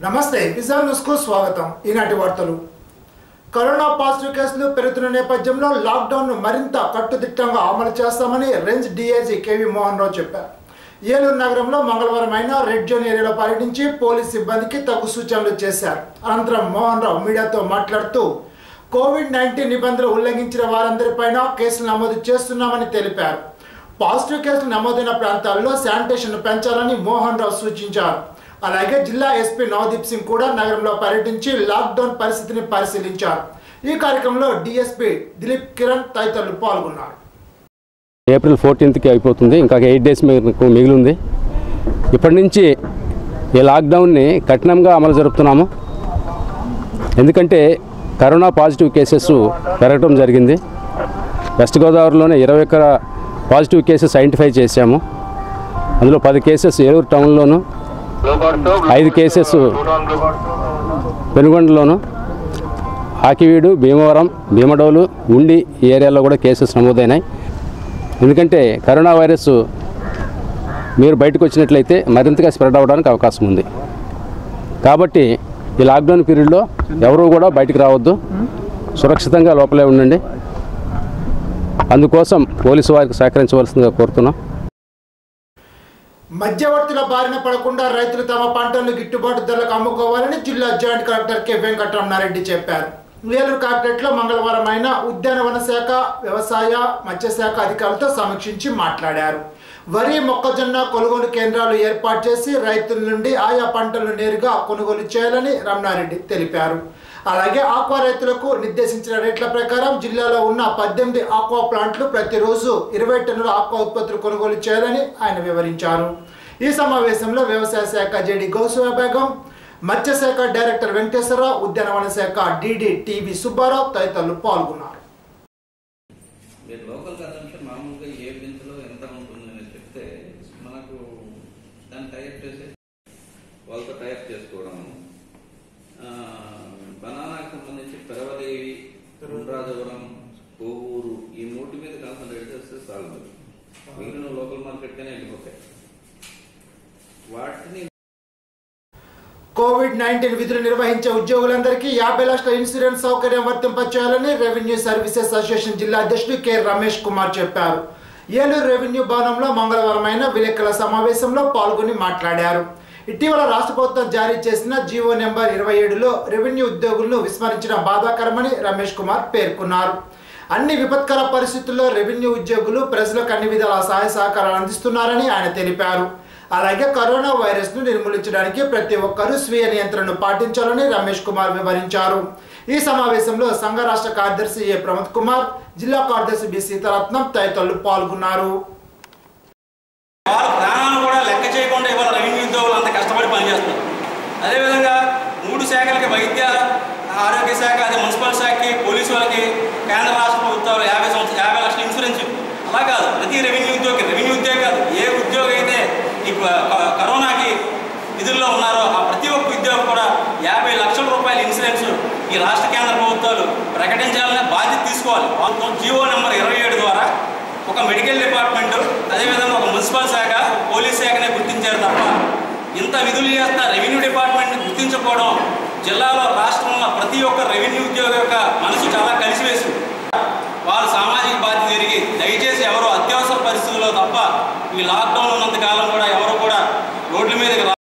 నమస్తే విజన్ న్యూస్కు స్వాగతం ఈనాటి వార్తలు కరోనా పాజిటివ్ కేసులు పెరుగుతున్న నేపథ్యంలో లాక్డౌన్ను మరింత కట్టుదిట్టంగా అమలు చేస్తామని range DIG K V Mohan Rao చెప్పారు ఏలూరు నగరంలో మంగళవారం అయిన రెడ్ జోన్ ఏరియాలో పర్యటించి పోలీస్ సిబ్బందికి తగు సూచనలు చేశారు అనంతరం మోహన్ రావు మీడియాతో మాట్లాడుతూ కోవిడ్ నైన్టీన్ నిబంధనలు ఉల్లంఘించిన వారందరిపైన కేసులు నమోదు చేస్తున్నామని తెలిపారు పాజిటివ్ కేసులు నమోదైన ప్రాంతాల్లో శానిటేషన్ పెంచాలని మోహన్ రావు సూచించారు అలాగే జిల్లా ఎస్పీ నవదీప్ సింగ్ కూడా నగరంలో పర్యటించి లాక్డౌన్ పరిస్థితిని పరిశీలించారు ఈ కార్యక్రమంలో డిఎస్పీ దిలీప్ కిరణ్ తదితరులు పాల్గొన్నారు ఏప్రిల్ ఫోర్టీన్త్కి అయిపోతుంది ఇంకా ఎయిట్ డేస్ మీకు మిగిలి ఉంది ఇప్పటి నుంచి ఈ లాక్డౌన్ని కఠినంగా అమలు జరుపుతున్నాము ఎందుకంటే కరోనా పాజిటివ్ కేసెస్ పెరగడం జరిగింది వెస్ట్ గోదావరిలోనే ఇరవై ఒక్క పాజిటివ్ కేసెస్ ఐడెంటిఫై చేశాము అందులో పది కేసెస్ ఏలూరు టౌన్లోను ఐదు కేసెస్ పెనుగొండలోను ఆకివీడు భీమవరం భీమడోలు ఉండి ఈ ఏరియాలో కూడా కేసెస్ నమోదైనాయి ఎందుకంటే కరోనా వైరస్ మీరు బయటకు వచ్చినట్లయితే మరింతగా స్ప్రెడ్ అవ్వడానికి అవకాశం ఉంది కాబట్టి ఈ లాక్డౌన్ పీరియడ్లో ఎవరూ కూడా బయటికి రావద్దు సురక్షితంగా లోపలే ఉండండి అందుకోసం పోలీసు వారికి సహకరించవలసిందిగా కోరుతున్నాం మధ్యవర్తుల బారిన పడకుండా రైతులు తమ పంటలను గిట్టుబాటు ధరలకు అమ్ముకోవాలని జిల్లా జాయింట్ కలెక్టర్ కె వెంకటరమణారెడ్డి చెప్పారు ఏలూరు కలెక్టరేట్లో మంగళవారం ఆయన ఉద్యానవన శాఖ వ్యవసాయ మత్స్యశాఖ అధికారులతో సమీక్షించి మాట్లాడారు వరి మొక్కజొన్న కొనుగోలు కేంద్రాలు ఏర్పాటు చేసి రైతుల నుండి ఆయా పంటలను నేరుగా కొనుగోలు చేయాలని రమణారెడ్డి తెలిపారు అలాగే ఆక్వా రైతులకు నిర్దేశించిన రేట్ల ప్రకారం జిల్లాలో ఉన్న పద్దెనిమిది ఆక్వా ప్లాంట్లు ప్రతిరోజు ఇరవై టన్నుల ఆక్వా ఉత్పత్తులు కొనుగోలు చేయాలని ఆయన వివరించారు ఈ సమావేశంలో వ్యవసాయ శాఖ జేడి గౌసవ బేగం మత్స్యశాఖ డైరెక్టర్ వెంకటేశ్వరరావు ఉద్యానవన శాఖ డిడి టివి సుబ్బారావు తదితరులు పాల్గొన్నారు మీరు లోకల్ కన్సంప్షన్ మామూలుగా ఏ బిందులో ఎంత ఉంటుందని చెప్తే మనకు దాన్ని టైప్ చేసి వాళ్ళతో టైప్ చేసుకోవడము ఆ, బనానాకి సంబంధించి పెరవదేవి రుద్రాజవరం కోవూరు ఈ మూటి మీద కాన్సన్ట్రేట్ చేస్తే చాలు మిగిలిన లోకల్ మార్కెట్గానే వెళ్ళిపోతాయి వాటిని కోవిడ్ నైన్టీన్ విధులు నిర్వహించే ఉద్యోగులందరికీ యాభై లక్షల ఇన్సూరెన్స్ సౌకర్యం వర్తింపచేయాలని రెవెన్యూ సర్వీసెస్ అసోసియేషన్ జిల్లా అధ్యక్షుడు కె రమేష్ కుమార్ చెప్పారు ఏలూరు రెవెన్యూ భవనంలో మంగళవారం అయిన విలేకరుల సమావేశంలో పాల్గొని మాట్లాడారు ఇటీవల రాష్ట్ర ప్రభుత్వం జారీ చేసిన జీవో నెంబర్ ఇరవై ఏడులో రెవెన్యూ ఉద్యోగులను విస్మరించడం బాధాకరమని రమేష్ కుమార్ పేర్కొన్నారు అన్ని విపత్కర పరిస్థితుల్లో రెవెన్యూ ఉద్యోగులు ప్రజలకు అన్ని విధాల సహాయ సహకారాలు అందిస్తున్నారని ఆయన తెలిపారు అలాగే కరోనా వైరస్ ను నిర్మూలించడానికి ప్రతి ఒక్కరూ స్వీయ నియంత్రణను పాటించాలని రమేష్ కుమార్ వివరించారు ఈ సమావేశంలో సంఘ రాష్ట్ర కార్యదర్శి ఏ ప్రమోద్ కుమార్ జిల్లా కార్యదర్శి బి సీతారత్నం తదితరులు పాల్గొన్నారు వాళ్ళ ప్రాణాలను కూడా లెక్క చేయకుండా ఇవాళ రెవెన్యూ ఉద్యోగులు అంత కష్టపడి పనిచేస్తున్నారు అదేవిధంగా మూడు శాఖలకి వైద్య ఆరోగ్య శాఖ అదే మున్సిపల్ శాఖకి పోలీసు వాళ్ళకి కేంద్ర రాష్ట్ర ప్రభుత్వాలు యాభై సంవత్సరం యాభై లక్షల ఇన్సూరెన్స్ అలా కాదు ప్రతి రెవెన్యూ ఉద్యోగి రెవెన్యూ ఉద్యోగి కాదు ఏ ఉద్యోగి అయితే ఈ క- క- కరోనాకి విధుల్లో ఉన్నారో ఆ ప్రతి ఒక్క ఉద్యోగి కూడా యాభై లక్షల రూపాయల ఇన్సూరెన్స్ ఈ రాష్ట్ర కేంద్ర ప్రభుత్వాలు ప్రకటించాలనే బాధ్యత తీసుకోవాలి ప్రభుత్వం జీవో నెంబర్ ఇరవై ఏడు ద్వారా ఒక మెడికల్ డిపార్ట్మెంట్ అదేవిధంగా ఒక మున్సిపల్ శాఖ పోలీస్ శాఖనే గుర్తించారు తప్ప ఇంత విధులు చేస్తున్న రెవెన్యూ డిపార్ట్మెంట్ని గుర్తించకపోవడం జిల్లాలో రాష్ట్రంలో ప్రతి ఒక్క రెవెన్యూ ఉద్యోగి యొక్క మనసు చాలా కలిసివేసి వాళ్ళు సామాజిక బాధ్యత తిరిగి దయచేసి ఎవరు అత్యవసర పరిస్థితుల్లో తప్ప ఈ లాక్డౌన్ ఉన్నంత కాలం కూడా ఎవరు కూడా రోడ్ల మీదకి రా-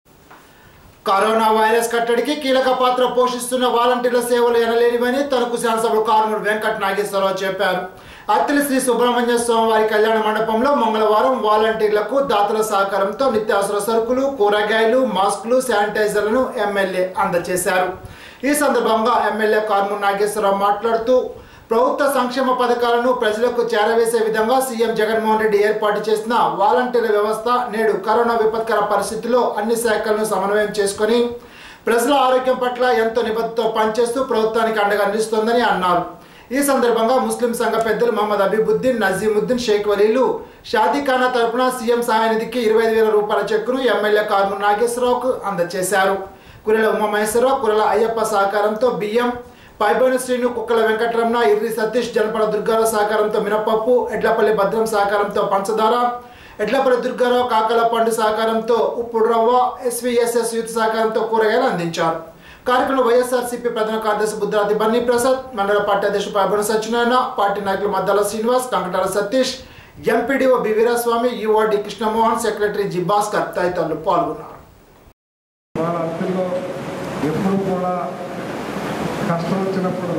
కరోనా వైరస్ కట్టడికి కీలక పాత్ర పోషిస్తున్న వాలంటీర్ల సేవలు ఎనలేనివని తణుకు శాసనసభ కార్మికుడు వెంకట నాగేశ్వరరావు చెప్పారు అత్తిలి శ్రీ సుబ్రహ్మణ్య స్వామి వారి కళ్యాణ మండపంలో మంగళవారం వాలంటీర్లకు దాతల సహకారంతో నిత్యావసర సరుకులు కూరగాయలు మాస్కులు శానిటైజర్లను ఎమ్మెల్యే అందజేశారు ఈ సందర్భంగా ఎమ్మెల్యే కార్మూర్ నాగేశ్వరరావు మాట్లాడుతూ ప్రభుత్వ సంక్షేమ పథకాలను ప్రజలకు చేరవేసే విధంగా సీఎం జగన్మోహన్ రెడ్డి ఏర్పాటు చేసిన వాలంటీర్ల వ్యవస్థ నేడు కరోనా విపత్కర పరిస్థితుల్లో అన్ని శాఖలను సమన్వయం చేసుకొని ప్రజల ఆరోగ్యం పట్ల ఎంతో నిబద్ధతో పనిచేస్తూ ప్రభుత్వానికి అండగా నిలుస్తోందని అన్నారు ఈ సందర్భంగా ముస్లిం సంఘ పెద్దలు మహమ్మద్ అబీబుద్దీన్ నజీముద్దీన్ షేక్ వలీలు షాదీఖానా తరపున సీఎం సహాయ నిధికి ఇరవై ఐదు వేల రూపాయల చెక్కును ఎమ్మెల్యే కార్మూర్ నాగేశ్వరరావుకు అందజేశారు కురెల ఉమామహేశ్వరరావు కురెల అయ్యప్ప సహకారంతో బియ్యం పైబోని శ్రీను కుక్కల వెంకటరమణ ఇర్రి సతీష్ జనపడ దుర్గాల సహకారంతో మినపప్పు ఎడ్లపల్లి భద్రం సహకారంతో పంచదార ఎడ్లపల్లి దుర్గారావు కాకల పండు సహకారంతో ఉప్పుడు రవ్వ ఎస్వీఎస్ఎస్ యూత్ సహకారంతో కూరగాయలు అందించారు కార్యక్రమంలో వైఎస్ఆర్సీపీ ప్రధాన కార్యదర్శి బుద్ధాది బన్నీ ప్రసాద్ మండల పార్టీ అధ్యక్షుడు పాబన సత్యనారాయణ పార్టీ నాయకులు Maddala Srinivas Kankatala Satish MPDO B Veeraswamy Yuvadi Krishnamohan secretary G Bhaskar తదితరులు పాల్గొన్నారు వాళ్ళ అర్థంలో ఎప్పుడు కూడా కష్టం వచ్చినప్పుడు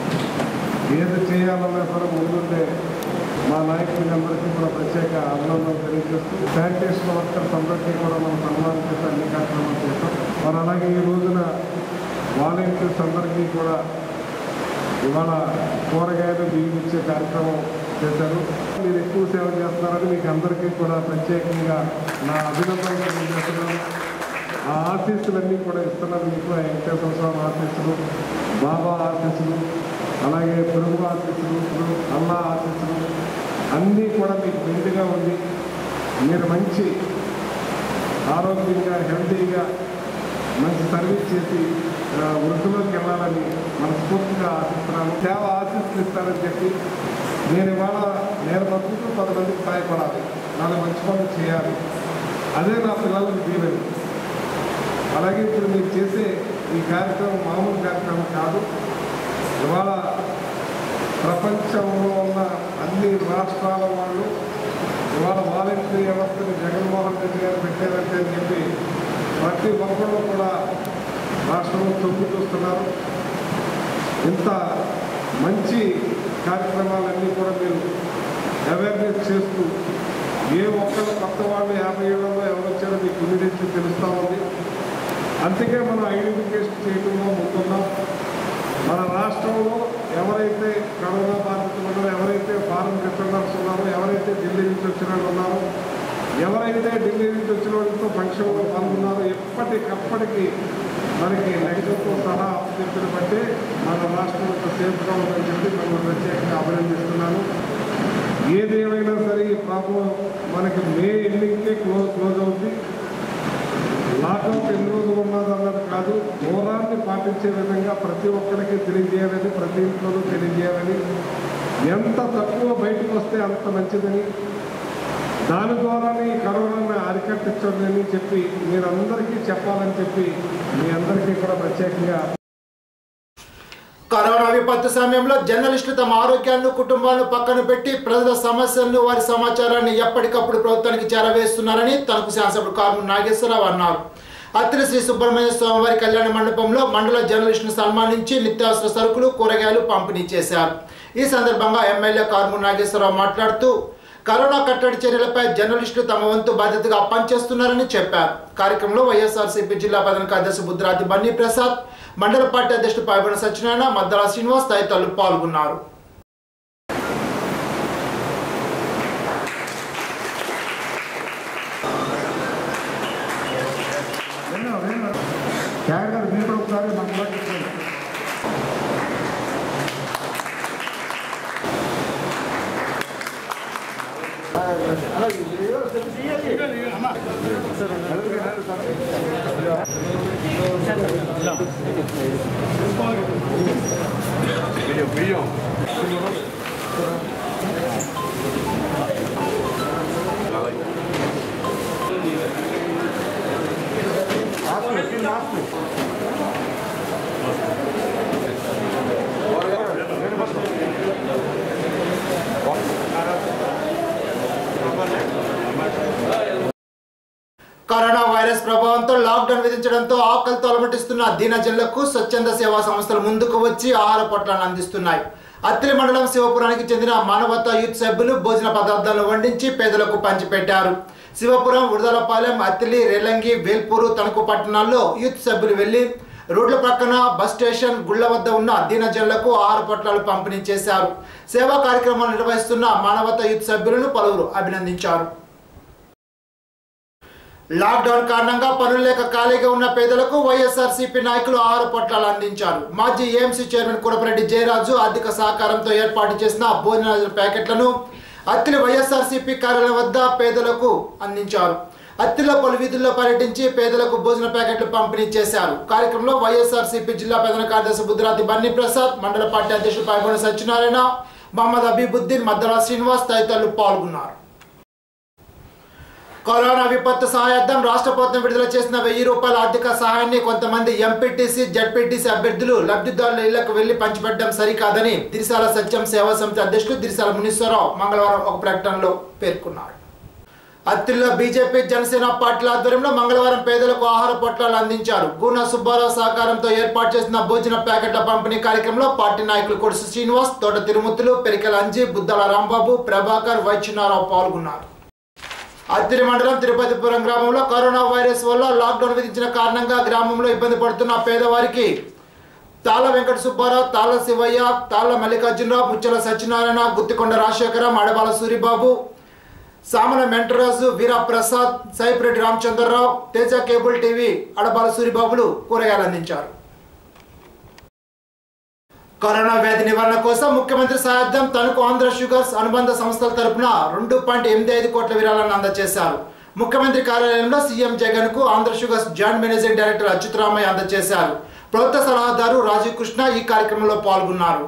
ఏది చేయాలన్నా కూడా ముందుండే మా నాయకులకి అందరికీ కూడా ప్రత్యేక అభినందనలు తెలియజేస్తూ శానిటేషన్ వర్కర్స్ అందరికీ కూడా మనం సన్మానం చేసి అన్ని కార్యక్రమాలు చేస్తాం మరి అలాగే ఈ రోజున వాలంటీర్స్ అందరికీ కూడా ఇవాళ కూరగాయలు బియ్యం ఇచ్చే కార్యక్రమం చేశారు మీరు ఎక్కువ సేవ చేస్తున్నారని మీకు అందరికీ కూడా ప్రత్యేకంగా నా అభినందనలు తెలియజేస్తున్నాను ఆ ఆర్టిస్టులన్నీ కూడా ఇస్తున్నారు మీకు ఆ వెంకటేశ్వర స్వామి ఆర్టిస్టులు బాబా ఆర్టిస్టులు అలాగే పెరుగు ఆర్టిస్టులు అన్న ఆర్టిస్టులు అన్నీ కూడా మీకు మెండుగా ఉంది మీరు మంచి ఆరోగ్యంగా హెల్తీగా మంచి సర్వీస్ చేసి ఆ, వృద్ధిలోకి వెళ్ళాలని మనస్ఫూర్తిగా ఆశిస్తున్నాను సేవ ఆశిస్తులు ఇస్తారని చెప్పి నేను ఇవాళ నేను బతుకుతూ పది మందికి సహాయపడాలి నాలుగు మంచి పనులు చేయాలి అదే నా పిల్లలకు దీవెని అలాగే ఇప్పుడు మీరు చేసే ఈ కార్యక్రమం మామూలు కార్యక్రమం కాదు ఇవాళ ప్రపంచంలో ఉన్న అన్ని రాష్ట్రాల వాళ్ళు ఇవాళ వాలంటీర్ వ్యవస్థని జగన్మోహన్ రెడ్డి గారు పెట్టారంటే అని చెప్పి ప్రతి ఒక్కళ్ళు కూడా రాష్ట్రంలో తొంగి చూస్తున్నారు ఇంత మంచి కార్యక్రమాలన్నీ కూడా మీరు అవేర్నెస్ చేస్తూ ఏ ఒక్కరు కొత్త వాళ్ళు యాభై ఏళ్ళలో ఎవరు వచ్చారో మీకు ఇమీడియట్లీ తెలుస్తూ ఉంది అందుకే మనం ఐడెంటిఫికేషన్ చేయడంలో ముందున్నాం మన రాష్ట్రంలో ఎవరైతే కరోనా బాధితులు ఉన్నారో ఎవరైతే ఫారెన్ రిటర్నర్స్ ఉన్నారో ఎవరైతే ఢిల్లీ నుంచి వచ్చిన వాళ్ళు ఉన్నారో ఎవరైతే ఢిల్లీ నుంచి వచ్చిన వాళ్ళతో ఫంక్షన్లో పాల్గొన్నారో ఎప్పటికప్పటికి మనకి నెగటివ్తో సహా అప్పచెప్పిన బట్టే మన రాష్ట్రం యొక్క సేఫ్గా ఉందని చెప్పి మిమ్మల్ని ప్రత్యేకంగా అభినందిస్తున్నాను ఏదేమైనా సరే ఈ ప్రాబ్లం మనకి మే ఎండింగ్కే క్లోజ్ క్లోజ్ అవుతుంది లాకౌట్ ఎన్ని రోజులు ఉన్నది అన్నది కాదు దూరాన్ని పాటించే విధంగా ప్రతి ఒక్కరికి తెలియజేయాలని ప్రతి ఇంట్లోనూ తెలియజేయాలని ఎంత తక్కువ బయటకు వస్తే అంత మంచిదని దాని ద్వారానే ఈ కరోనాను అరికట్టించదని చెప్పి మీరందరికీ చెప్పాలని చెప్పి మీ అందరికీ కూడా ప్రత్యేకంగా కరోనా విపత్తు సమయంలో జర్నలిస్టులు తమ ఆరోగ్యాన్ని కుటుంబాలను పక్కన పెట్టి ప్రజల సమస్యలను వారి సమాచారాన్ని ఎప్పటికప్పుడు ప్రభుత్వానికి చేరవేస్తున్నారని తనకు శాసనసభ్యుడు కారు నాగేశ్వరరావు అన్నారు అత్తిలి శ్రీ సుబ్రహ్మణ్య స్వామివారి కళ్యాణ మండపంలో మండల జర్నలిస్టును సన్మానించి నిత్యావసర సరుకులు కూరగాయలు పంపిణీ చేశారు ఈ సందర్భంగా ఎమ్మెల్యే కార్ము నాగేశ్వరరావు మాట్లాడుతూ కరోనా కట్టడి చర్యలపై జర్నలిస్టులు తమ వంతు బాధ్యతగా పనిచేస్తున్నారని చెప్పారు కార్యక్రమంలో వైఎస్ఆర్సీపీ జిల్లా ప్రధాన కార్యదర్శి బుద్రాతి బన్నీ ప్రసాద్ మండల పార్టీ అధ్యక్షుడు పాయబడిన సత్యనారాయణ మద్దల శ్రీనివాస్ తదితరులు పాల్గొన్నారు క్యారెక్టర్ మీరు కూడా ఒకసారి నాకు కూడా చెప్పండి. కరోనా వైరస్ ప్రభావంతో లాక్డౌన్ విధించడంతో ఆకలితో అలమటిస్తున్న దీనజనులకు స్వచ్ఛంద సేవా సంస్థలు ముందుకు వచ్చి ఆహార పొట్లాలను అందిస్తున్నాయి అత్తిలి మండలం శివపురానికి చెందిన మానవతా యూత్ సభ్యులు భోజన పదార్థాలను వండించి పేదలకు పంచిపెట్టారు శివపురం ఉడదలపాలెం అత్తిలి రేలంగి వేల్పూరు తణుకు పట్టణాల్లో యూత్ సభ్యులు వెళ్లి రోడ్ల పక్కన బస్ స్టేషన్ గుళ్ల వద్ద ఉన్న దీనజనులకు ఆహార పొట్లాలు పంపిణీ చేశారు సేవా కార్యక్రమాలు నిర్వహిస్తున్న మానవతా యూత్ సభ్యులను పలువురు అభినందించారు లాక్డౌన్ కారణంగా పనులు లేక ఖాళీగా ఉన్న పేదలకు వైఎస్ఆర్సీపీ నాయకులు ఆహార పొట్లాలు అందించారు మాజీ ఏఎంసీ చైర్మన్ కురపరెడ్డి జయరాజు ఆర్థిక సహకారంతో ఏర్పాటు చేసిన భోజనాల ప్యాకెట్లను అత్తిలి వైఎస్ఆర్సీపీ కార్యాలయం వద్ద పేదలకు అందించారు అత్తిలో పలు వీధుల్లో పర్యటించి పేదలకు భోజన ప్యాకెట్లు పంపిణీ చేశారు కార్యక్రమంలో వైఎస్ఆర్సీపీ జిల్లా ప్రధాన కార్యదర్శి బుద్ధిరాతి బన్నీ ప్రసాద్ మండల పార్టీ అధ్యక్షుడు పాల్గొన సత్యనారాయణ మహమ్మద్ అబీబుద్దీన్ మద్దల శ్రీనివాస్ తదితరులు పాల్గొన్నారు కరోనా విపత్తు సహాయార్థం రాష్ట్ర ప్రభుత్వం విడుదల చేసిన వెయ్యి రూపాయల ఆర్థిక సహాయాన్ని కొంతమంది ఎంపీటీసీ జడ్పీటీసీ అభ్యర్థులు లబ్ధిదారుల ఇళ్లకు వెళ్లి పంచిపెట్టడం సరికాదని దిరిశాల సత్యం సేవా సమితి అధ్యక్షులు దిరిశాల మునీశ్వరరావు మంగళవారం ఒక ప్రకటనలో పేర్కొన్నాడు అత్తిల్లో బీజేపీ జనసేన పార్టీల ఆధ్వర్యంలో మంగళవారం పేదలకు ఆహార పొట్లాలు అందించారు గూనా సుబ్బారావు సహకారంతో ఏర్పాటు చేసిన భోజన ప్యాకెట్ల పంపిణీ కార్యక్రమంలో పార్టీ నాయకులు కొడుసు శ్రీనివాస్ తోట తిరుమూర్తులు పెరికెల అంజీ బుద్దల రాంబాబు ప్రభాకర్ వైద్యనారావు పాల్గొన్నారు అత్తిరి మండలం తిరుపతిపురం గ్రామంలో కరోనా వైరస్ వల్ల లాక్డౌన్ విధించిన కారణంగా గ్రామంలో ఇబ్బంది పడుతున్న పేదవారికి తాళ్ళ వెంకట సుబ్బారావు తాళ్ళ శివయ్య తాళ్ళ మల్లికార్జునరావు ముచ్చల సత్యనారాయణ గుత్తికొండ రాజశేఖరం అడబాల సూరిబాబు సామల మెంటరాజు వీరప్రసాద్ సైపిరెడ్డి రామచంద్రరావు తేజ కేబుల్ టీవీ అడబాల సూరిబాబులు కూరగాయలు అందించారు కరోనా వ్యాధి నివారణ కోసం ముఖ్యమంత్రి సాయార్థం తనకు ఆంధ్ర షుగర్స్ అనుబంధ సంస్థల తరపున రెండు పాయింట్ ఎనిమిది ఐదు కోట్ల విరాళాలను అందజేశారు ముఖ్యమంత్రి కార్యాలయంలో సీఎం జగన్ కు Andhra sugars joint managing director Achyutaramaiah అందజేశారు ప్రభుత్వ సలహాదారు రాజీవ్ కృష్ణ ఈ కార్యక్రమంలో పాల్గొన్నారు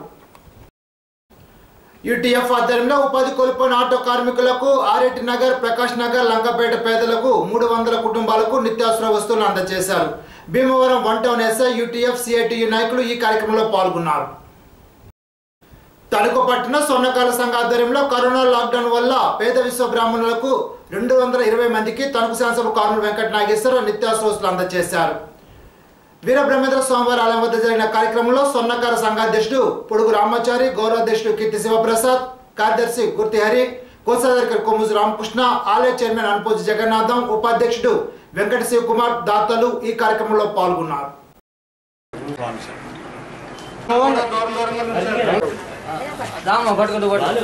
యూటీఎఫ్ ఆధ్వర్యంలో ఉపాధి కోల్పోయిన ఆటో కార్మికులకు ఆర్ఎటి నగర్ ప్రకాష్ నగర్ లంకపేట పేదలకు మూడు వందల కుటుంబాలకు నిత్యావసర వస్తువులు అందజేశారు Bhimavaram one town SI UTF CITU నాయకులు ఈ కార్యక్రమంలో పాల్గొన్నారు తణుకు పట్టణ స్వర్ణకాల సంఘ ఆధ్వర్యంలో కరోనా లాక్డౌన్ వల్ల పేద విశ్వ బ్రాహ్మణులకు రెండు వందల ఇరవై మందికి తణుకు శాసనసభ కార్మిక వెంకట నాగేశ్వరరావు నిత్యావసర వస్తువులు అందజేశారు వీరబ్రహ్మేంద్ర స్వామివారి ఆలయం వద్ద జరిగిన కార్యక్రమంలో స్వర్ణకార సంఘాధ్యక్షుడు పొడుగు రామాచారి గౌరవాధ్యక్షుడు కీర్తి శివప్రసాద్ కార్యదర్శి గుర్తి హరి కోశాధికారి కొమ్ముజు రామకృష్ణ ఆలయ చైర్మన్ అనుపూజి జగన్నాథం ఉపాధ్యక్షుడు వెంకట శివ కుమార్ దాతలు ఈ కార్యక్రమంలో పాల్గొన్నారు రామ పట్టుకుంటూ పట్టు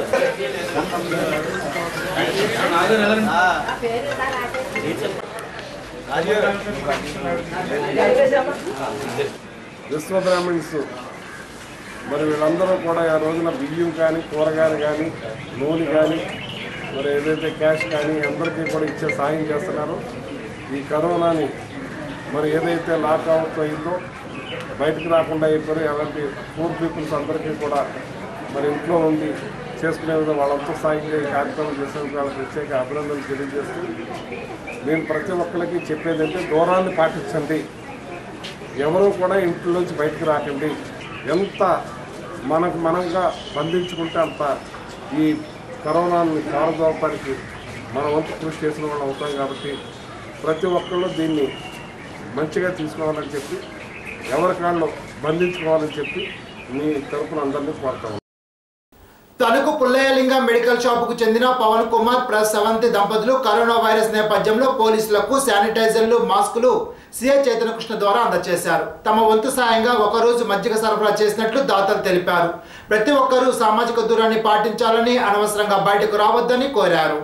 విశ్వ బ్రాహ్మణ్స్ మరి వీళ్ళందరూ కూడా ఆ రోజున బియ్యం కానీ కూరగాయలు కానీ నూనె కానీ మరి ఏదైతే క్యాష్ కానీ అందరికీ కూడా ఇచ్చే సాయం చేస్తున్నారు ఈ కరోనాని మరి ఏదైతే లాక్అవుట్ అయిందో బయటకు రాకుండా అయిపోయి అలాంటి పూర్ పీపుల్స్ అందరికీ కూడా మరి ఇంట్లో ఉండి చేసుకునే విధంగా వాళ్ళంతా సాయంగా ఈ కార్యక్రమం చేసేందుకు వాళ్ళకి ప్రత్యేక అభినందనలు తెలియజేస్తూ నేను ప్రతి ఒక్కరికి చెప్పేదంటే దూరాన్ని పాటించండి ఎవరూ కూడా ఇంట్లోంచి బయటకు రాకండి ఎంత మనకు మనంగా బంధించుకుంటే అంత ఈ కరోనాని కారదోపడానికి మన వంతు కృషి చేసిన వాళ్ళు అవుతాం కాబట్టి ప్రతి ఒక్కళ్ళు దీన్ని మంచిగా తీసుకోవాలని చెప్పి ఎవరి కాళ్ళు బంధించుకోవాలని చెప్పి మీ తరపున అందరినీ కోరుతాం తణుకు పుల్లయ్యలింగం మెడికల్ షాపుకు చెందిన పవన్ కుమార్ ప్లస్ సెవెంత్ దంపతులు కరోనా వైరస్ నేపథ్యంలో పోలీసులకు శానిటైజర్లు మాస్కులు సీఐ చైతన్యకృష్ణ ద్వారా అందజేశారు తమ వంతు సాయంగా ఒకరోజు మజ్జిగ సరఫరా చేసినట్లు దాతలు తెలిపారు ప్రతి ఒక్కరూ సామాజిక దూరాన్ని పాటించాలని అనవసరంగా బయటకు రావద్దని కోరారు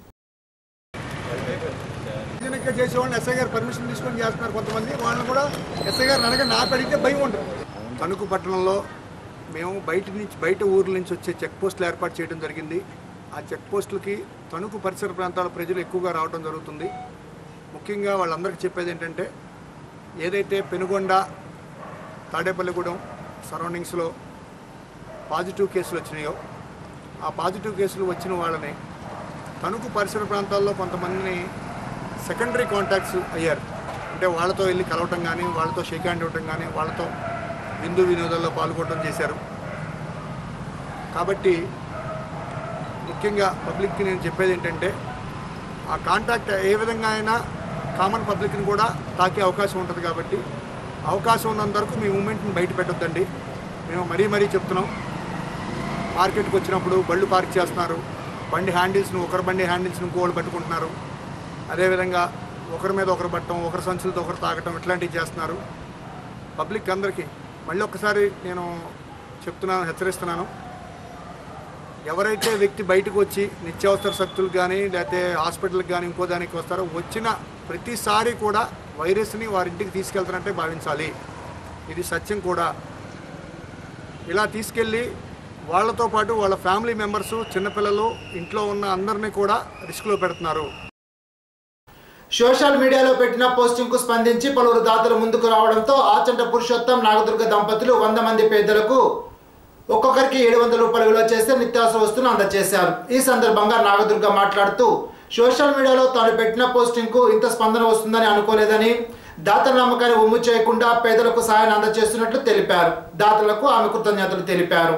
ఇంకా చేసేవాడిని ఎస్ఐ గారు పర్మిషన్ తీసుకొని చేస్తున్నారు కొంతమంది వాళ్ళని కూడా ఎస్ఐ గారిని అడగ నాకు అడిగితే భయం ఉంటుంది తణుకు పట్టణంలో మేము బయట నుంచి బయట ఊర్ల నుంచి వచ్చే చెక్ పోస్టులు ఏర్పాటు చేయడం జరిగింది ఆ చెక్ పోస్టులకి తణుకు పరిసర ప్రాంతాల ప్రజలు ఎక్కువగా రావడం జరుగుతుంది ముఖ్యంగా వాళ్ళందరికీ చెప్పేది ఏంటంటే ఏదైతే పెనుగొండ తాడేపల్లిగూడెం సరౌండింగ్స్లో పాజిటివ్ కేసులు వచ్చినాయో ఆ పాజిటివ్ కేసులు వచ్చిన వాళ్ళని తణుకు పరిసర ప్రాంతాల్లో కొంతమందిని సెకండరీ కాంటాక్ట్స్ అయ్యారు అంటే వాళ్ళతో వెళ్ళి కలవటం కానీ వాళ్ళతో షేక్ హ్యాండ్ ఇవ్వటం కానీ వాళ్ళతో విందు వినోదాల్లో పాల్గొనడం చేశారు కాబట్టి ముఖ్యంగా పబ్లిక్కి నేను చెప్పేది ఏంటంటే ఆ కాంటాక్ట్ ఏ విధంగా అయినా కామన్ పబ్లిక్ని కూడా తాకే అవకాశం ఉంటుంది కాబట్టి అవకాశం ఉన్నంత వరకు మీ మూమెంట్ని బయట పెట్టొద్దండి మేము మరీ మరీ చెప్తున్నాం మార్కెట్కి వచ్చినప్పుడు బళ్ళు పార్క్ చేస్తున్నారు బండి హ్యాండిల్స్ను ఒకరి బండి హ్యాండిల్స్ను ఇంకోళ్ళు పట్టుకుంటున్నారు అదేవిధంగా ఒకరి మీద ఒకరు పట్టడం ఒకరి సంచులతో ఒకరు తాగటం ఇట్లాంటివి చేస్తున్నారు పబ్లిక్ అందరికీ మళ్ళీ ఒక్కసారి నేను చెప్తున్నాను హెచ్చరిస్తున్నాను ఎవరైతే వ్యక్తి బయటకు వచ్చి నిత్యావసర సత్తులకు కానీ లేకపోతే హాస్పిటల్కి కానీ ఇంకో దానికి వస్తారో వచ్చిన ప్రతిసారి కూడా వైరస్ని వారింటికి తీసుకెళ్తారంటే భావించాలి ఇది సత్యం కూడా ఇలా తీసుకెళ్ళి వాళ్ళతో పాటు వాళ్ళ ఫ్యామిలీ మెంబర్స్ చిన్నపిల్లలు ఇంట్లో ఉన్న అందరినీ కూడా రిస్క్లో పెడుతున్నారు సోషల్ మీడియాలో పెట్టిన పోస్టింగ్ కు స్పందించి పలువురు దాతలు ముందుకు రావడంతో ఆచంట పురుషోత్తం నాగదుర్గ దంపతులు వంద మంది పేదలకు ఒక్కొక్కరికి ఏడు వందల రూపాయలు విలువ చేస్తే నిత్యావసర వస్తువులు అందజేశారు ఈ సందర్భంగా నాగదుర్గ మాట్లాడుతూ సోషల్ మీడియాలో తాను పెట్టిన పోస్టింగ్కు ఇంత స్పందన వస్తుందని అనుకోలేదని దాతల నమ్మకాన్ని ఒమ్ము చేయకుండా పేదలకు సహాయాన్ని అందజేస్తున్నట్లు తెలిపారు దాతలకు ఆమె కృతజ్ఞతలు తెలిపారు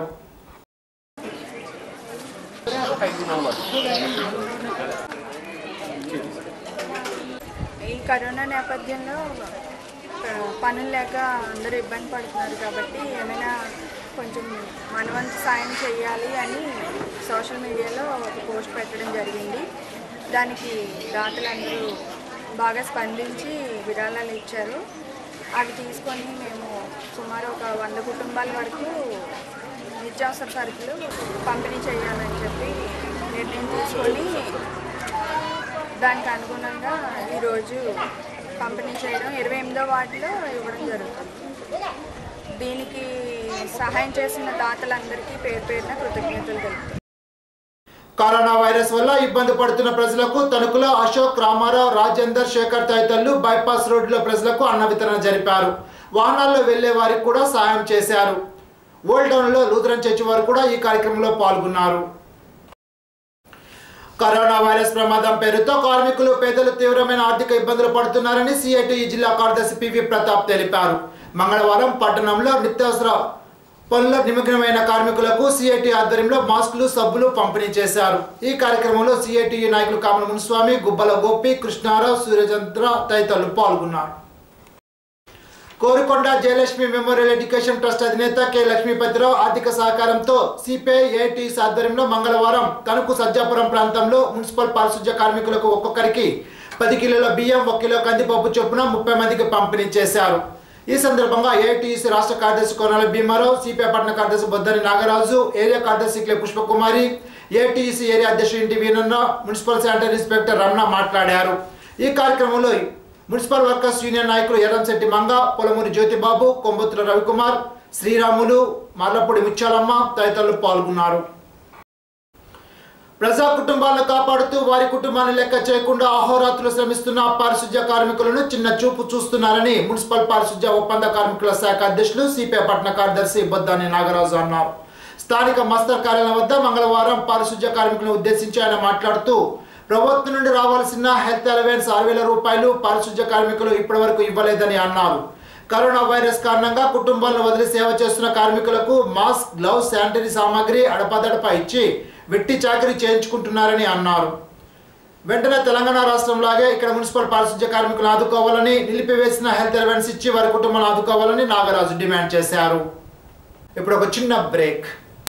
ఈ కరోనా నేపథ్యంలో ఆ, పనులు లేక అందరూ ఇబ్బంది పడుతున్నారు కాబట్టి ఏమైనా కొంచెం మనవంతు సాయం చేయాలి అని సోషల్ మీడియాలో ఒక పోస్ట్ పెట్టడం జరిగింది దానికి దాతలందరూ బాగా స్పందించి విరాళాలు ఇచ్చారు అవి తీసుకొని మేము సుమారు ఒక వంద కుటుంబాల వరకు నిత్యావసర సరుకులు పంపిణీ చేయాలని చెప్పి నిర్ణయం తీసుకొని దానికి అనుగుణంగా ఈరోజు పంపిణీ చేయడం ఇరవై ఎనిమిదో వార్డులో ఇవ్వడం జరుగుతుంది దీనికి సహాయం చేసిన దాతలందరికీ పేరు పేరున కృతజ్ఞతలు తెలుపుతాను కరోనా వైరస్ వల్ల ఇబ్బంది పడుతున్న ప్రజలకు తణుకులో అశోక్ రామారావు రాజేందర్ శేఖర్ తదితరులు బైపాస్ రోడ్డులో ప్రజలకు అన్న వితరణ జరిపారు వాహనాల్లో వెళ్లే వారికి కూడా సాయం చేశారు ఓల్డ్ టౌన్లో లూథరన్ చర్చి వారు కూడా ఈ కార్యక్రమంలో పాల్గొన్నారు కరోనా వైరస్ ప్రమాదం పేరుతో కార్మికులు పేదలు తీవ్రమైన ఆర్థిక ఇబ్బందులు పడుతున్నారని సిఐటిఈ జిల్లా కార్యదర్శి పివి ప్రతాప్ తెలిపారు మంగళవారం పట్టణంలో నిత్యావసర పనుల నిమగ్నమైన కార్మికులకు సిఐటి ఆధ్వర్యంలో మాస్కులు సబ్బులు పంపిణీ చేశారు ఈ కార్యక్రమంలో సిఐటియు నాయకులు కామల మునిస్వామి గుబ్బల గోపి కృష్ణారావు సూర్యచంద్ర తదితరులు పాల్గొన్నారు Korukonda Jayalakshmi memorial education trust అధినేత కె లక్ష్మీపతిరావు ఆర్థిక సహకారంతో సిపిఐ ఏటీస్ ఆధ్వర్యంలో మంగళవారం తణుకు సజ్జాపురం ప్రాంతంలో మున్సిపల్ పారిశుధ్య కార్మికులకు ఒక్కొక్కరికి పది కిలోల బియ్యం ఒక కిలో కందిపప్పు చొప్పున ముప్పై మందికి పంపిణీ చేశారు ఈ సందర్భంగా ఏటీసీ రాష్ట్ర కార్యదర్శి కోనాల భీమారావు సిపిఐ పట్టణ కార్యదర్శి బొద్దని నాగరాజు ఏరియా కార్యదర్శి క్లే పుష్పకుమారి ఏటీసీ ఏరియా అధ్యక్షుడు ఇంటి Veenanna municipal sanitary inspector Ramana మాట్లాడారు ఈ కార్యక్రమంలో మున్సిపల్ వర్కర్స్ యూనియన్ నాయకులు ఎర్రంశెట్టి మంగ పొలమూరి జ్యోతిబాబు కొంబుత్ర రవికుమార్ శ్రీరాములు మర్లపూడి ముత్యాలమ్మ తదితరులు పాల్గొన్నారు ప్రజా కుటుంబాలను కాపాడుతూ వారి కుటుంబాన్ని లెక్క చేయకుండా అహోరాత్రులు శ్రమిస్తున్న పారిశుధ్య కార్మికులను చిన్న చూపు చూస్తున్నారని మున్సిపల్ పారిశుధ్య ఒప్పంద కార్మికుల శాఖ అధ్యక్షులు సిపిఐ పట్టణ కార్యదర్శి బొద్దాని నాగరాజు అన్నారు స్థానిక మస్తర్ కార్యాలయం వద్ద మంగళవారం పారిశుధ్య కార్మికులను ఉద్దేశించి ఆయన మాట్లాడుతూ ప్రభుత్వం నుండి రావాల్సిన హెల్త్ అలవెన్స్ ఆరు వేల రూపాయలు పారిశుధ్య కార్మికులు ఇప్పటివరకు ఇవ్వలేదని అన్నారు కరోనా వైరస్ కారణంగా కుటుంబాలను వదిలి సేవ చేస్తున్న కార్మికులకు మాస్క్ గ్లౌస్ శానిటరీ సామాగ్రి అడపదడప ఇచ్చి వెట్టి చాకరీ చేయించుకుంటున్నారని అన్నారు వెంటనే తెలంగాణ రాష్ట్రంలాగే ఇక్కడ మున్సిపల్ పారిశుధ్య కార్మికులను ఆదుకోవాలని నిలిపివేసిన హెల్త్ అలవెన్స్ ఇచ్చి వారి కుటుంబాలను ఆదుకోవాలని నాగరాజు డిమాండ్ చేశారు ఇప్పుడు ఒక చిన్న బ్రేక్